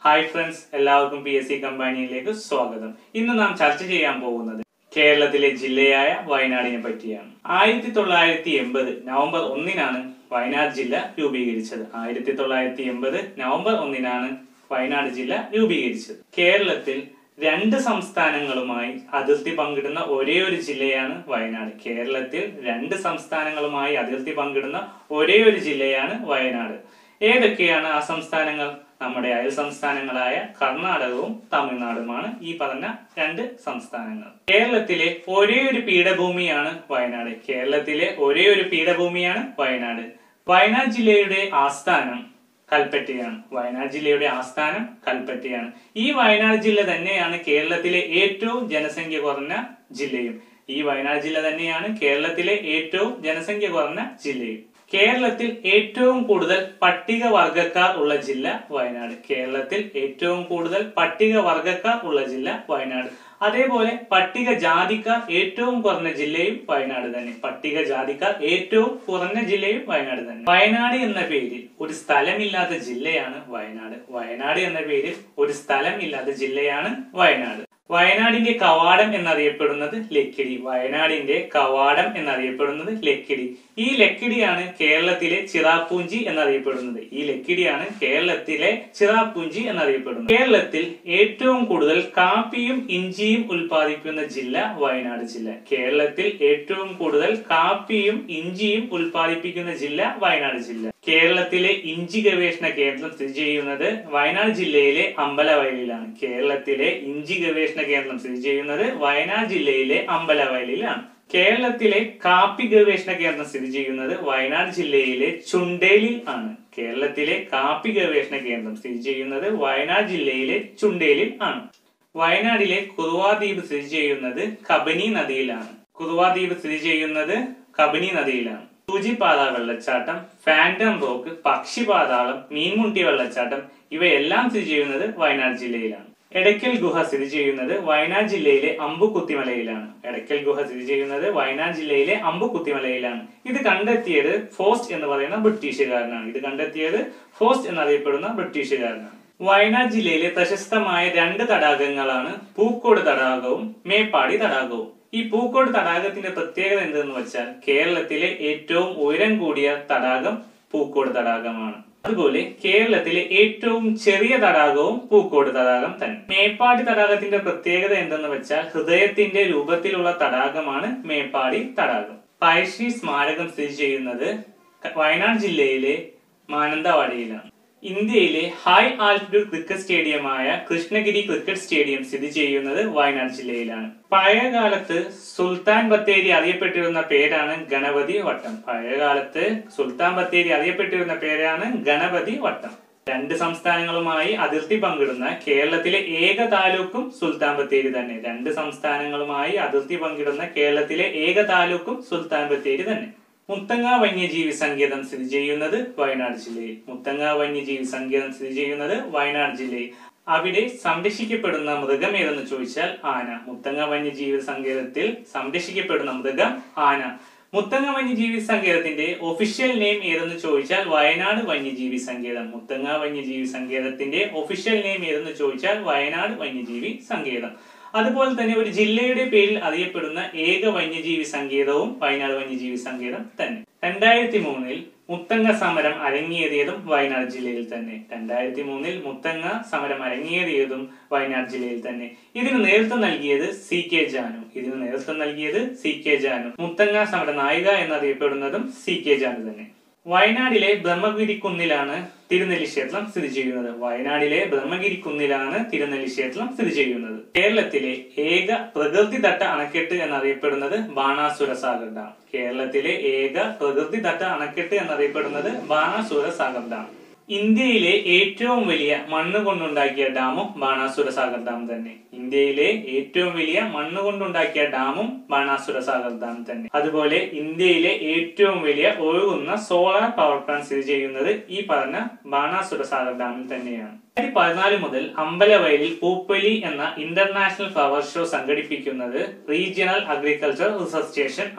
hi friends എല്ലാവർക്കും P S C കമ്പാനിയിലേക്ക് സ്വാഗതം ഇന്ന് നാം ചർച്ച ചെയ്യാൻ പോകുന്നത് കേരളത്തിലെ ജില്ലയായ വയനാടിനെ പറ്റിയാണ് ആയിരത്തി തൊള്ളായിരത്തി എൺപത് നവംബർ ഒന്നിനാണ് വയനാട് ജില്ല രൂപീകരിച്ചത് ആയിരത്തി തൊള്ളായിരത്തി എൺപത് നവംബർ ഒന്നിനാണ് വയനാട് ജില്ല രൂപീകരിച്ചത് കേരളത്തിൽ രണ്ട് സംസ്ഥാനങ്ങളുമായി അതിർത്തി പങ്കിടുന്ന ഒരേ ഒരു ജില്ലയാണ് വയനാട് കേരളത്തിൽ രണ്ട് സംസ്ഥാനങ്ങളുമായി അതിർത്തി പങ്കിടുന്ന ഒരേ ഒരു ജില്ലയാണ് വയനാട് ഏതൊക്കെയാണ് ആ സംസ്ഥാനങ്ങൾ നമ്മുടെ അയൽ സംസ്ഥാനങ്ങളായ കർണാടകവും തമിഴ്നാടുമാണ് ഈ പറഞ്ഞ രണ്ട് സംസ്ഥാനങ്ങൾ കേരളത്തിലെ ഒരേ ഒരു പീഠഭൂമിയാണ് വയനാട് കേരളത്തിലെ ഒരേ ഒരു പീഠഭൂമിയാണ് വയനാട് വയനാട് ജില്ലയുടെ ആസ്ഥാനം കൽപ്പറ്റയാണ് വയനാട് ജില്ലയുടെ ആസ്ഥാനം കൽപ്പറ്റയാണ് ഈ വയനാട് ജില്ല തന്നെയാണ് കേരളത്തിലെ ഏറ്റവും ജനസംഖ്യ കുറഞ്ഞ ജില്ലയും ഈ വയനാട് ജില്ല തന്നെയാണ് കേരളത്തിലെ ഏറ്റവും ജനസംഖ്യ കുറഞ്ഞ ജില്ലയും കേരളത്തിൽ ഏറ്റവും കൂടുതൽ പട്ടിക വർഗക്കാർ ഉള്ള ജില്ല വയനാട് കേരളത്തിൽ ഏറ്റവും കൂടുതൽ പട്ടിക വർഗക്കാർ ഉള്ള ജില്ല വയനാട് അതേപോലെ പട്ടിക ജാതിക്കാർ ഏറ്റവും കുറഞ്ഞ ജില്ലയും വയനാട് തന്നെ പട്ടിക ജാതിക്കാർ ഏറ്റവും കുറഞ്ഞ ജില്ലയും വയനാട് തന്നെ വയനാട് എന്ന പേരിൽ ഒരു സ്ഥലമില്ലാത്ത ജില്ലയാണ് വയനാട് വയനാട് എന്ന പേരിൽ ഒരു സ്ഥലം ഇല്ലാത്ത ജില്ലയാണ് വയനാട് വയനാടിന്റെ കവാടം എന്നറിയപ്പെടുന്നത് ലക്കിടി വയനാടിന്റെ കവാടം എന്നറിയപ്പെടുന്നത് ലക്കിടി ഈ ലക്കിടിയാണ് കേരളത്തിലെ ചിറാപ്പൂഞ്ചി എന്നറിയപ്പെടുന്നത് ഈ ലക്കിടിയാണ് കേരളത്തിലെ ചിറാപ്പൂഞ്ചി എന്നറിയപ്പെടുന്നത് കേരളത്തിൽ ഏറ്റവും കൂടുതൽ കാപ്പിയും ഇഞ്ചിയും ഉൽപ്പാദിപ്പിക്കുന്ന ജില്ല വയനാട് ജില്ല കേരളത്തിൽ ഏറ്റവും കൂടുതൽ കാപ്പിയും ഇഞ്ചിയും ഉൽപ്പാദിപ്പിക്കുന്ന ജില്ല വയനാട് ജില്ല കേരളത്തിലെ ഇഞ്ചി ഗവേഷണ കേന്ദ്രം സ്ഥിതി ചെയ്യുന്നത് വയനാട് ജില്ലയിലെ അമ്പലവയലിലാണ് കേരളത്തിലെ ഇഞ്ചി ഗവേഷണ കേന്ദ്രം സ്ഥിതി ചെയ്യുന്നത് വയനാട് ജില്ലയിലെ അമ്പലവയലിലാണ് കേരളത്തിലെ കാപ്പി ഗവേഷണ കേന്ദ്രം സ്ഥിതി ചെയ്യുന്നത് വയനാട് ജില്ലയിലെ ചുണ്ടേലിൽ ആണ് കേരളത്തിലെ കാപ്പി ഗവേഷണ കേന്ദ്രം സ്ഥിതി ചെയ്യുന്നത് വയനാട് ജില്ലയിലെ ചുണ്ടേലിൽ ആണ് വയനാടിലെ കുറുവാദ്വീപ് സ്ഥിതി ചെയ്യുന്നത് കബനി നദിയിലാണ് കുറുവാദ്വീപ് സ്ഥിതി ചെയ്യുന്നത് കബനി നദിയിലാണ് സൂചിപ്പാത വെള്ളച്ചാട്ടം ഫാൻഡം റോക്ക് പക്ഷിപാതാളം മീൻമുട്ടി വെള്ളച്ചാട്ടം ഇവയെല്ലാം സ്ഥിതി ചെയ്യുന്നത് വയനാട് ജില്ലയിലാണ് എടയ്ക്കൽ ഗുഹ സ്ഥിതി ചെയ്യുന്നത് വയനാട് ജില്ലയിലെ അമ്പുകുത്തിമലയിലാണ് എടയ്ക്കൽ ഗുഹ സ്ഥിതി ചെയ്യുന്നത് വയനാട് ജില്ലയിലെ അമ്പുകുത്തിമലയിലാണ് ഇത് കണ്ടെത്തിയത് ഫോസ്റ്റ് എന്ന് പറയുന്ന ബ്രിട്ടീഷുകാരനാണ് ഇത് കണ്ടെത്തിയത് ഫോസ്റ്റ് എന്നറിയപ്പെടുന്ന ബ്രിട്ടീഷുകാരനാണ് വയനാട് ജില്ലയിലെ പ്രശസ്തമായ രണ്ട് തടാകങ്ങളാണ് പൂക്കോട് തടാകവും മേപ്പാടി തടാകവും ഈ പൂക്കോട് തടാകത്തിന്റെ പ്രത്യേകത എന്തെന്ന് വെച്ചാൽ കേരളത്തിലെ ഏറ്റവും ഉയരം കൂടിയ തടാകം പൂക്കോട് തടാകമാണ് അതുപോലെ കേരളത്തിലെ ഏറ്റവും ചെറിയ തടാകവും പൂക്കോട് തടാകം തന്നെ മേപ്പാടി തടാകത്തിന്റെ പ്രത്യേകത എന്തെന്ന് വെച്ചാൽ ഹൃദയത്തിന്റെ രൂപത്തിലുള്ള തടാകമാണ് മേപ്പാടി തടാകം പഴശ്ശി സ്മാരകം സ്ഥിതി ചെയ്യുന്നത് വയനാട് ജില്ലയിലെ മാനന്തവാടിയിലാണ് ഇന്ത്യയിലെ ഹൈ ആൾട്ടിറ്റ്യൂഡ് ക്രിക്കറ്റ് സ്റ്റേഡിയമായ കൃഷ്ണഗിരി ക്രിക്കറ്റ് സ്റ്റേഡിയം സ്ഥിതി ചെയ്യുന്നത് വയനാട് ജില്ലയിലാണ് പഴയകാലത്ത് സുൽത്താൻ ബത്തേരി അറിയപ്പെട്ടിരുന്ന പേരാണ് ഗണപതി വട്ടം പഴയകാലത്ത് സുൽത്താൻ ബത്തേരി അറിയപ്പെട്ടിരുന്ന പേരാണ് ഗണപതി വട്ടം രണ്ട് സംസ്ഥാനങ്ങളുമായി അതിർത്തി പങ്കിടുന്ന കേരളത്തിലെ ഏക താലൂക്കും സുൽത്താൻ ബത്തേരി തന്നെ രണ്ട് സംസ്ഥാനങ്ങളുമായി അതിർത്തി പങ്കിടുന്ന കേരളത്തിലെ ഏക താലൂക്കും സുൽത്താൻ ബത്തേരി തന്നെ മുത്തങ്ങ വന്യജീവി സങ്കേതം സ്ഥിതി ചെയ്യുന്നത് വയനാട് ജില്ലയിൽ മുത്തങ്ങ വന്യജീവി സങ്കേതം സ്ഥിതി ചെയ്യുന്നത് വയനാട് ജില്ലയിൽ അവിടെ സംരക്ഷിക്കപ്പെടുന്ന മൃഗം ഏതെന്ന് ചോദിച്ചാൽ ആന മുത്തങ്ങ വന്യജീവി സങ്കേതത്തിൽ സംരക്ഷിക്കപ്പെടുന്ന മൃഗം ആന മുത്തങ്ങ വന്യജീവി സങ്കേതത്തിന്റെ ഒഫീഷ്യൽ നെയിം ഏതെന്ന് ചോദിച്ചാൽ വയനാട് വന്യജീവി സങ്കേതം മുത്തങ്ങ വന്യജീവി സങ്കേതത്തിന്റെ ഒഫീഷ്യൽ നെയിം ഏതെന്ന് ചോദിച്ചാൽ വയനാട് വന്യജീവി സങ്കേതം അതുപോലെ തന്നെ ഒരു ജില്ലയുടെ പേരിൽ അറിയപ്പെടുന്ന ഏക വന്യജീവി സങ്കേതവും വയനാട് വന്യജീവി സങ്കേതം തന്നെ രണ്ടായിരത്തി മൂന്നിൽ മുത്തങ്ങ സമരം അരങ്ങേറിയതും വയനാട് ജില്ലയിൽ തന്നെ രണ്ടായിരത്തി മൂന്നിൽ മുത്തങ്ങ സമരം അരങ്ങേറിയതും വയനാട് ജില്ലയിൽ തന്നെ ഇതിന് നേതൃത്വം നൽകിയത് സി കെ ജാനു ഇതിന് നേതൃത്വം നൽകിയത് സി കെ ജാനു മുത്തങ്ങ സമര നായിക എന്നറിയപ്പെടുന്നതും സി കെ ജാനു തന്നെ വയനാടിലെ ബ്രഹ്മഗിരി കുന്നിലാണ് തിരുനെല്ലി ക്ഷേത്രം സ്ഥിതി ചെയ്യുന്നത് വയനാടിലെ ബ്രഹ്മഗിരി കുന്നിലാണ് തിരുനെല്ലി ക്ഷേത്രം സ്ഥിതി ചെയ്യുന്നത് കേരളത്തിലെ ഏക പ്രകൃതിദത്ത അണക്കെട്ട് എന്നറിയപ്പെടുന്നത് ബാണാസുര സാഗർ ഡാം കേരളത്തിലെ ഏക പ്രകൃതിദത്ത അണക്കെട്ട് എന്നറിയപ്പെടുന്നത് ബാണാസുര സാഗർ ഡാം ഇന്ത്യയിലെ ഏറ്റവും വലിയ മണ്ണ് കൊണ്ടുണ്ടാക്കിയ ഡാമും ബാണാസുര സാഗർ ഡാം തന്നെ ഇന്ത്യയിലെ ഏറ്റവും വലിയ മണ്ണ് കൊണ്ടുണ്ടാക്കിയ ഡാമും ബാണാസുര സാഗർ ഡാം തന്നെ അതുപോലെ ഇന്ത്യയിലെ ഏറ്റവും വലിയ ഒഴുകുന്ന സോളാർ പവർ പ്ലാന്റ് സ്ഥിതി ചെയ്യുന്നത് ഈ പറഞ്ഞ ബാണാസുര സാഗർ ഡാമിൽ തന്നെയാണ് രണ്ടായിരത്തി പതിനാല് മുതൽ അമ്പലവയലിൽ പൂപ്പൊലി എന്ന ഇന്റർനാഷണൽ ഫ്ലവർ ഷോ സംഘടിപ്പിക്കുന്നത് റീജിയണൽ അഗ്രികൾച്ചർ റിസർച്ച് സ്റ്റേഷൻ ആണ്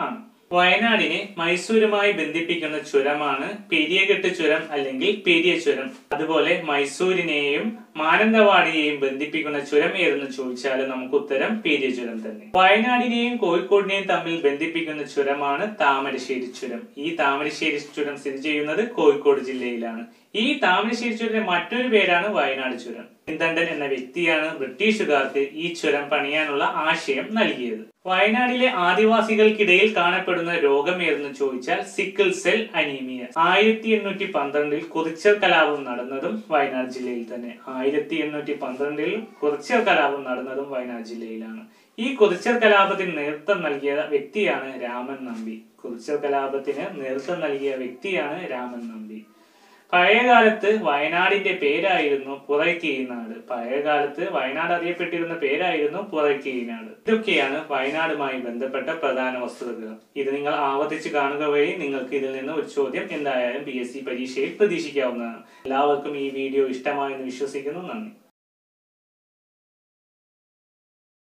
വയനാടിനെ മൈസൂരുമായി ബന്ധിപ്പിക്കുന്ന ചുരമാണ് പെരിയകെട്ട് ചുരം അല്ലെങ്കിൽ പെരിയ ചുരം അതുപോലെ മൈസൂരിനെയും മാനന്തവാടിയെയും ബന്ധിപ്പിക്കുന്ന ചുരം ഏതെന്ന് ചോദിച്ചാൽ നമുക്ക് ഉത്തരം പെരിയ ചുരം തന്നെ വയനാടിനെയും കോഴിക്കോടിനെയും തമ്മിൽ ബന്ധിപ്പിക്കുന്ന ചുരമാണ് താമരശ്ശേരി ചുരം ഈ താമരശ്ശേരി ചുരം സ്ഥിതി ചെയ്യുന്നത് കോഴിക്കോട് ജില്ലയിലാണ് ഈ താമരശ്ശേരി ചുരത്തിന്റെ മറ്റൊരു പേരാണ് വയനാട് ചുരം ഇന്ദണ്ടൻ എന്ന വ്യക്തിയാണ് ബ്രിട്ടീഷുകാർക്ക് ഈ ചുരം പണിയാനുള്ള ആശയം നൽകിയത് വയനാട്ടിലെ ആദിവാസികൾക്കിടയിൽ കാണപ്പെടുന്ന രോഗം ഏതെന്ന് ചോദിച്ചാൽ സിക്കിൾ സെൽ അനീമിയ ആയിരത്തി എണ്ണൂറ്റി പന്ത്രണ്ടിൽ കുറിച്ചർ കലാപം നടന്നതും വയനാട് ജില്ലയിൽ തന്നെ ആയിരത്തി എണ്ണൂറ്റി പന്ത്രണ്ടിൽ കുറിച്ചർ കലാപം നടന്നതും വയനാട് ജില്ലയിലാണ് ഈ കുറിച്ചർ കലാപത്തിന് നേതൃത്വം നൽകിയ വ്യക്തിയാണ് രാമൻ നമ്പി കുറിച്ചർ കലാപത്തിന് നേതൃത്വം നൽകിയ വ്യക്തിയാണ് രാമൻ നമ്പി പഴയകാലത്ത് വയനാടിന്റെ പേരായിരുന്നു പുറയ്ക്കീനാട് പഴയകാലത്ത് വയനാട് അറിയപ്പെട്ടിരുന്ന പേരായിരുന്നു പുറയ്ക്കീനാട് ഇതൊക്കെയാണ് വയനാടുമായി ബന്ധപ്പെട്ട പ്രധാന വസ്തുതകൾ ഇത് നിങ്ങൾ ആവർത്തിച്ച് കാണുക വഴി നിങ്ങൾക്ക് ഇതിൽ നിന്ന് ഒരു ചോദ്യം എന്തായാലും പി എസ് സി പരീക്ഷയിൽ പ്രതീക്ഷിക്കാവുന്നതാണ് എല്ലാവർക്കും ഈ വീഡിയോ ഇഷ്ടമായെന്ന് വിശ്വസിക്കുന്നു നന്ദി